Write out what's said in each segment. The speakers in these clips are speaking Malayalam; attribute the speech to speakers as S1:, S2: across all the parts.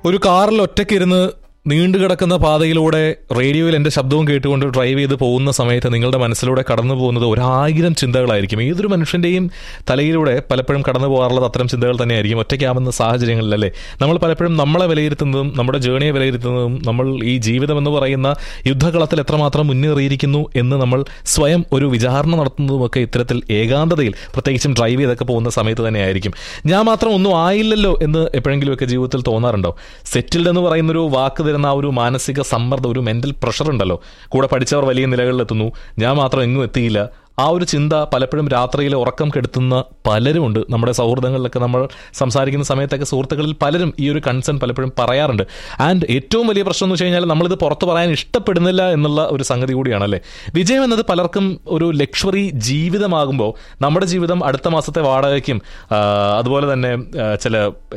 S1: ഒരു കാറിൽ ഒറ്റയ്ക്കിരുന്ന് നീണ്ടുകിടക്കുന്ന പാതയിലൂടെ റേഡിയോയിൽ എൻ്റെ ശബ്ദവും കേട്ടുകൊണ്ട് ഡ്രൈവ് ചെയ്ത് പോകുന്ന സമയത്ത് നിങ്ങളുടെ മനസ്സിലൂടെ കടന്നു പോകുന്നത് ഒരായിരം ചിന്തകളായിരിക്കും ഏതൊരു മനുഷ്യൻ്റെയും തലയിലൂടെ പലപ്പോഴും കടന്നു പോകാറുള്ളത് അത്തരം ചിന്തകൾ തന്നെയായിരിക്കും ഒറ്റയ്ക്കാവുന്ന സാഹചര്യങ്ങളിലല്ലേ നമ്മൾ പലപ്പോഴും നമ്മളെ വിലയിരുത്തുന്നതും നമ്മുടെ ജേണിയെ വിലയിരുത്തുന്നതും നമ്മൾ ഈ ജീവിതം എന്ന് പറയുന്ന യുദ്ധകളത്തിൽ എത്രമാത്രം മുന്നേറിയിരിക്കുന്നു എന്ന് നമ്മൾ സ്വയം ഒരു വിചാരണ നടത്തുന്നതുമൊക്കെ ഇത്തരത്തിൽ ഏകാന്തതയിൽ പ്രത്യേകിച്ചും ഡ്രൈവ് ചെയ്തൊക്കെ പോകുന്ന സമയത്ത് തന്നെയായിരിക്കും ഞാൻ മാത്രം ഒന്നും ആയില്ലല്ലോ എന്ന് എപ്പോഴെങ്കിലുമൊക്കെ ജീവിതത്തിൽ തോന്നാറുണ്ടോ സെറ്റിൽഡ് എന്ന് പറയുന്നൊരു വാക്ക് തരുന്ന ആ ഒരു മാനസിക സമ്മർദ്ദം ഒരു മെന്റൽ പ്രഷർ ഉണ്ടല്ലോ കൂടെ പഠിച്ചവർ വലിയ നിലകളിലെത്തുന്നു ഞാൻ മാത്രം എങ്ങും എത്തിയില്ല ആ ഒരു ചിന്ത പലപ്പോഴും രാത്രിയിലെ ഉറക്കം കെടുത്തുന്ന പലരുമുണ്ട് നമ്മുടെ സൗഹൃദങ്ങളിലൊക്കെ നമ്മൾ സംസാരിക്കുന്ന സമയത്തൊക്കെ സുഹൃത്തുക്കളിൽ പലരും ഈ ഒരു കൺസേൺ പലപ്പോഴും പറയാറുണ്ട് ആൻഡ് ഏറ്റവും വലിയ പ്രശ്നം എന്ന് വെച്ച് കഴിഞ്ഞാൽ നമ്മളിത് പുറത്ത് പറയാൻ ഇഷ്ടപ്പെടുന്നില്ല എന്നുള്ള ഒരു സംഗതി കൂടിയാണല്ലേ വിജയം എന്നത് പലർക്കും ഒരു ലക്ഷറി ജീവിതമാകുമ്പോൾ നമ്മുടെ ജീവിതം അടുത്ത മാസത്തെ വാടകയ്ക്കും ആ, അതുപോലെ തന്നെ ആ, ചില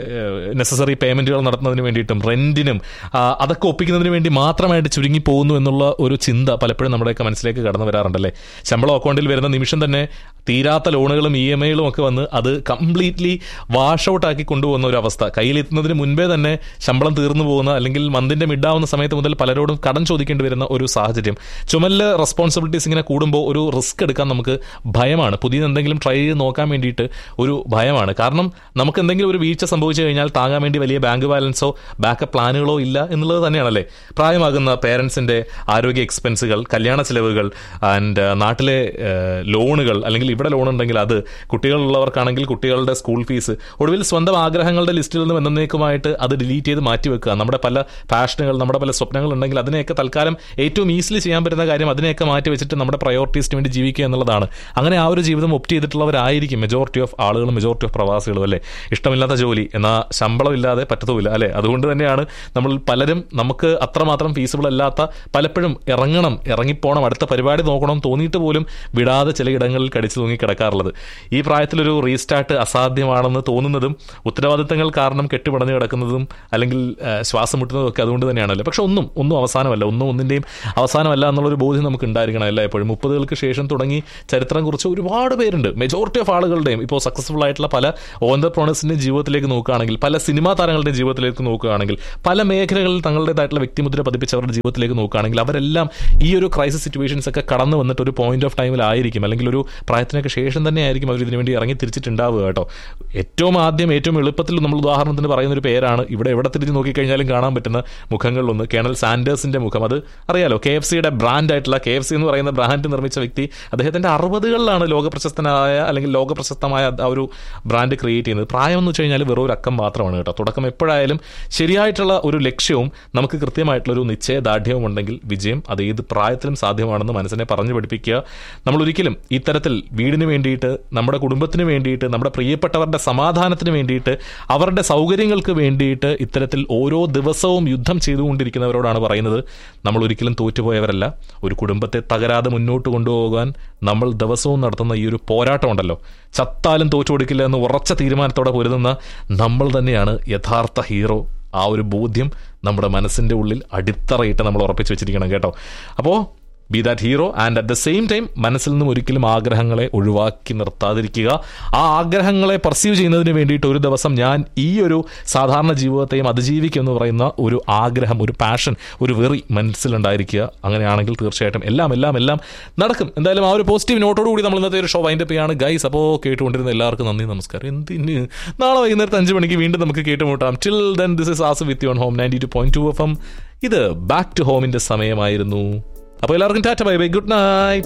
S1: നെസസറി പേയ്മെന്റുകൾ നടത്തുന്നതിന് വേണ്ടിയിട്ടും റെന്റിനും ആ, അതൊക്കെ ഒപ്പിക്കുന്നതിന് വേണ്ടി മാത്രമായിട്ട് ചുരുങ്ങി പോകുന്നു എന്നുള്ള ഒരു ചിന്ത പലപ്പോഴും നമ്മുടെയൊക്കെ മനസ്സിലേക്ക് കടന്നു വരാറുണ്ടല്ലേ ശമ്പളം അക്കൗണ്ടിൽ വരുന്ന നിമിഷം തന്നെ തീരാത്ത ലോണുകളും ഇ എം ഐകളും ഒക്കെ വന്ന് അത് കംപ്ലീറ്റ്ലി വാഷ് ഔട്ട് ആക്കി കൊണ്ടുപോകുന്ന ഒരു അവസ്ഥ കയ്യിലെത്തുന്നതിന് മുൻപേ തന്നെ ശമ്പളം തീർന്നു പോകുന്ന അല്ലെങ്കിൽ മന്തിന്റെ മിഡാവുന്ന സമയത്ത് മുതൽ പലരോടും കടം ചോദിക്കേണ്ടി വരുന്ന ഒരു സാഹചര്യം ചുമലില് റെസ്പോൺസിബിലിറ്റീസ് ഇങ്ങനെ കൂടുമ്പോൾ ഒരു റിസ്ക് എടുക്കാൻ നമുക്ക് ഭയമാണ് പുതിയ എന്തെങ്കിലും ട്രൈ ചെയ്ത് നോക്കാൻ വേണ്ടിയിട്ട് ഒരു ഭയമാണ് കാരണം നമുക്ക് എന്തെങ്കിലും ഒരു വീഴ്ച സംഭവിച്ചു കഴിഞ്ഞാൽ താങ്ങാൻ വേണ്ടി വലിയ ബാങ്ക് ബാലൻസോ ബാക്കപ്പ് പ്ലാനുകളോ ഇല്ല എന്നുള്ളത് തന്നെയാണല്ലേ പ്രായമാകുന്ന പേരൻസിന്റെ ആരോഗ്യ എക്സ്പെൻസുകൾ കല്യാണ ചെലവുകൾ ആൻഡ് നാട്ടിലെ ഏഹ്, ലോണുകൾ അല്ലെങ്കിൽ ഇവിടെ ലോൺ ഉണ്ടെങ്കിൽ അത് കുട്ടികളുള്ളവർക്കാണെങ്കിൽ കുട്ടികളുടെ സ്കൂൾ ഫീസ് ഒടുവിൽ സ്വന്തം ആഗ്രഹങ്ങളുടെ ലിസ്റ്റിൽ നിന്നും എന്നേക്കുമായിട്ട് അത് ഡിലീറ്റ് ചെയ്ത് മാറ്റി വെക്കുക നമ്മുടെ പല പാഷനുകൾ നമ്മുടെ പല സ്വപ്നങ്ങൾ ഉണ്ടെങ്കിൽ അതിനെയൊക്കെ തൽക്കാലം ഏറ്റവും ഈസിലി ചെയ്യാൻ പറ്റുന്ന കാര്യം അതിനെയൊക്കെ മാറ്റി വെച്ചിട്ട് നമ്മുടെ പ്രയോറിറ്റീസിന് വേണ്ടി ജീവിക്കുക എന്നുള്ളതാണ് അങ്ങനെ ആ ഒരു ജീവിതം ഒപ്റ്റ് ചെയ്തിട്ടുള്ളവരായിരിക്കും മെജോറിറ്റി ഓഫ് ആളുകളും മെജോറിറ്റി ഓഫ് പ്രവാസികളും അല്ലേ ഇഷ്ടമില്ലാത്ത ജോലി എന്നാൽ ശമ്പളം ഇല്ലാതെ പറ്റത്തുമില്ല അല്ലേ അതുകൊണ്ട് തന്നെയാണ് നമ്മൾ പലരും നമുക്ക് അത്രമാത്രം ഫീസിബിൾ അല്ലാത്ത പലപ്പോഴും ഇറങ്ങണം ഇറങ്ങിപ്പോണം അടുത്ത പരിപാടി നോക്കണം തോന്നിയിട്ട് പോലും വിടാതെ ചിലയിടങ്ങളിൽ കടിച്ചു തൂങ്ങി കിടക്കാറുള്ളത് ഈ പ്രായത്തിലൊരു റീസ്റ്റാർട്ട് അസാധ്യമാണെന്ന് തോന്നുന്നതും ഉത്തരവാദിത്തങ്ങൾ കാരണം കെട്ടുപടഞ്ഞു കിടക്കുന്നതും അല്ലെങ്കിൽ ആ, ശ്വാസം മുട്ടുന്നതും ഒക്കെ അതുകൊണ്ട് തന്നെയാണല്ലോ പക്ഷെ ഒന്നും ഒന്നും അവസാനമല്ല ഒന്നും ഒന്നിൻ്റെയും അവസാനമല്ല എന്നുള്ളൊരു ബോധ്യം നമുക്ക് ഉണ്ടായിരിക്കണം അല്ല എപ്പോഴും മുപ്പതുകൾക്ക് ശേഷം തുടങ്ങി ചരിത്രം കുറിച്ച് ഒരുപാട് പേരുണ്ട് മെജോറിറ്റി ഓഫ് ആളുകളുടെയും ഇപ്പോൾ സക്സസ്ഫുൾ ആയിട്ടുള്ള പല ഓന്തർപ്രോണേഴ്സിന്റെ ജീവിതത്തിലേക്ക് നോക്കുകയാണെങ്കിൽ പല സിനിമാ താരങ്ങളുടെ ജീവിതത്തിലേക്ക് നോക്കുകയാണെങ്കിൽ പല മേഖലകളിൽ തങ്ങളുടേതായിട്ടുള്ള വ്യക്തിമുദ്ര പതിപ്പിച്ചവരുടെ ജീവിതത്തിലേക്ക് നോക്കുകയാണെങ്കിൽ അവരെല്ലാം ഈ ഒരു ക്രൈസിസ് സിറ്റുവേഷൻസ് ഒക്കെ കടന്നു വന്നിട്ട് ഒരു പോയിന്റ് ഓഫ് ടൈമിലായിരിക്കും അല്ലെങ്കിൽ ഒരു പ്രായത്തിനൊക്കെ ശേഷം തന്നെ ആയിരിക്കും അവർ ഇതിനു വേണ്ടി ഇറങ്ങി തിരിച്ചിട്ടുണ്ടാവുക കേട്ടോ ഏറ്റവും ആദ്യം ഏറ്റവും എളുപ്പത്തിൽ നമ്മൾ ഉദാഹരണത്തിന് പറയുന്ന ഒരു പേരാണ് ഇവിടെ എവിടെ തിരിഞ്ഞ് നോക്കിക്കഴിഞ്ഞാലും കാണാൻ പറ്റുന്ന മുഖങ്ങളിലൊന്ന് കേണൽ സാൻഡേഴ്സിന്റെ മുഖം അത് അറിയാലോ കെ എഫ് സിയുടെ ബ്രാൻഡ് ആയിട്ടുള്ള കെ എഫ് സി എന്ന് പറയുന്ന ബ്രാൻഡ് നിർമ്മിച്ച വ്യക്തി അദ്ദേഹത്തിന്റെ അറുപതുകളിലാണ് ലോക പ്രശസ്തനായ അല്ലെങ്കിൽ ലോക പ്രശസ്തമായ ആ ഒരു ബ്രാൻഡ് ക്രിയേറ്റ് ചെയ്യുന്നത് പ്രായം എന്ന് വെച്ച് കഴിഞ്ഞാൽ വെറും ഒരു അക്കം മാത്രമാണ് കേട്ടോ തുടക്കം എപ്പോഴായാലും ശരിയായിട്ടുള്ള ഒരു ലക്ഷ്യവും നമുക്ക് കൃത്യമായിട്ടുള്ള ഒരു നിശ്ചയദാർഢ്യവും ഉണ്ടെങ്കിൽ വിജയം അത് ഏത് പ്രായത്തിലും സാധ്യമാണെന്ന് മനസ്സിനെ പറഞ്ഞു പഠിപ്പിക്കുക നമ്മൾ ഒരിക്കലും ഇത്തരത്തിൽ വീടിന് വേണ്ടിയിട്ട് നമ്മുടെ കുടുംബത്തിന് വേണ്ടിയിട്ട് നമ്മുടെ പ്രിയപ്പെട്ടവരുടെ സമാധാനത്തിന് വേണ്ടിയിട്ട് അവരുടെ സൗകര്യങ്ങൾക്ക് വേണ്ടിയിട്ട് ഇത്തരത്തിൽ ഓരോ ദിവസവും യുദ്ധം ചെയ്തുകൊണ്ടിരിക്കുന്നവരോടാണ് പറയുന്നത് നമ്മൾ ഒരിക്കലും തോറ്റുപോയവരല്ല ഒരു കുടുംബത്തെ തകരാതെ മുന്നോട്ട് കൊണ്ടുപോകാൻ നമ്മൾ ദിവസവും നടത്തുന്ന ഈ ഒരു പോരാട്ടം ഉണ്ടല്ലോ ചത്താലും തോറ്റു കൊടുക്കില്ല എന്ന് ഉറച്ച തീരുമാനത്തോടെ പൊരുതുന്ന നമ്മൾ തന്നെയാണ് യഥാർത്ഥ ഹീറോ ആ ഒരു ബോധ്യം നമ്മുടെ മനസ്സിന്റെ ഉള്ളിൽ അടിത്തറയിട്ട് നമ്മൾ ഉറപ്പിച്ചു വെച്ചിരിക്കണം കേട്ടോ അപ്പോൾ be that hero and at the same time മനസ്സിൽ നിന്നും ഒരിക്കലും ആഗ്രഹങ്ങളെ ഒഴിവാക്കി നിർത്താതിരിക്കുക ആ ആഗ്രഹങ്ങളെ പെർസീവ് ചെയ്യുന്നതിന് വേണ്ടിയിട്ട് ഒരു ദിവസം ഞാൻ ഈ ഒരു സാധാരണ ജീവിതത്തെയും അതിജീവിക്കും എന്ന് പറയുന്ന ഒരു ആഗ്രഹം ഒരു പാഷൻ ഒരു വെറി മനസ്സിലുണ്ടായിരിക്കുക അങ്ങനെയാണെങ്കിൽ തീർച്ചയായിട്ടും എല്ലാം എല്ലാം എല്ലാം നടക്കും എന്തായാലും ആ ഒരു പോസിറ്റീവ് നോട്ടോട് കൂടി നമ്മൾ ഇന്നത്തെ ഒരു ഷോ വൈൻഡപ്പ് ചെയ്യാണ് ഗൈസ് അപ്പോൾ കേട്ടുകൊണ്ടിരുന്ന എല്ലാവർക്കും നന്ദി നമസ്കാരം എന്തിന് നാളെ വൈകുന്നേരത്തെ അഞ്ച് മണിക്ക് വീണ്ടും നമുക്ക് കേട്ടുമുട്ടാം till then this is as with your home ninety two point two F M ഇത് ബാക്ക് ടു ഹോമിന്റെ സമയമായിരുന്നു അപ്പോൾ എല്ലാവർക്കും tata bye bye good night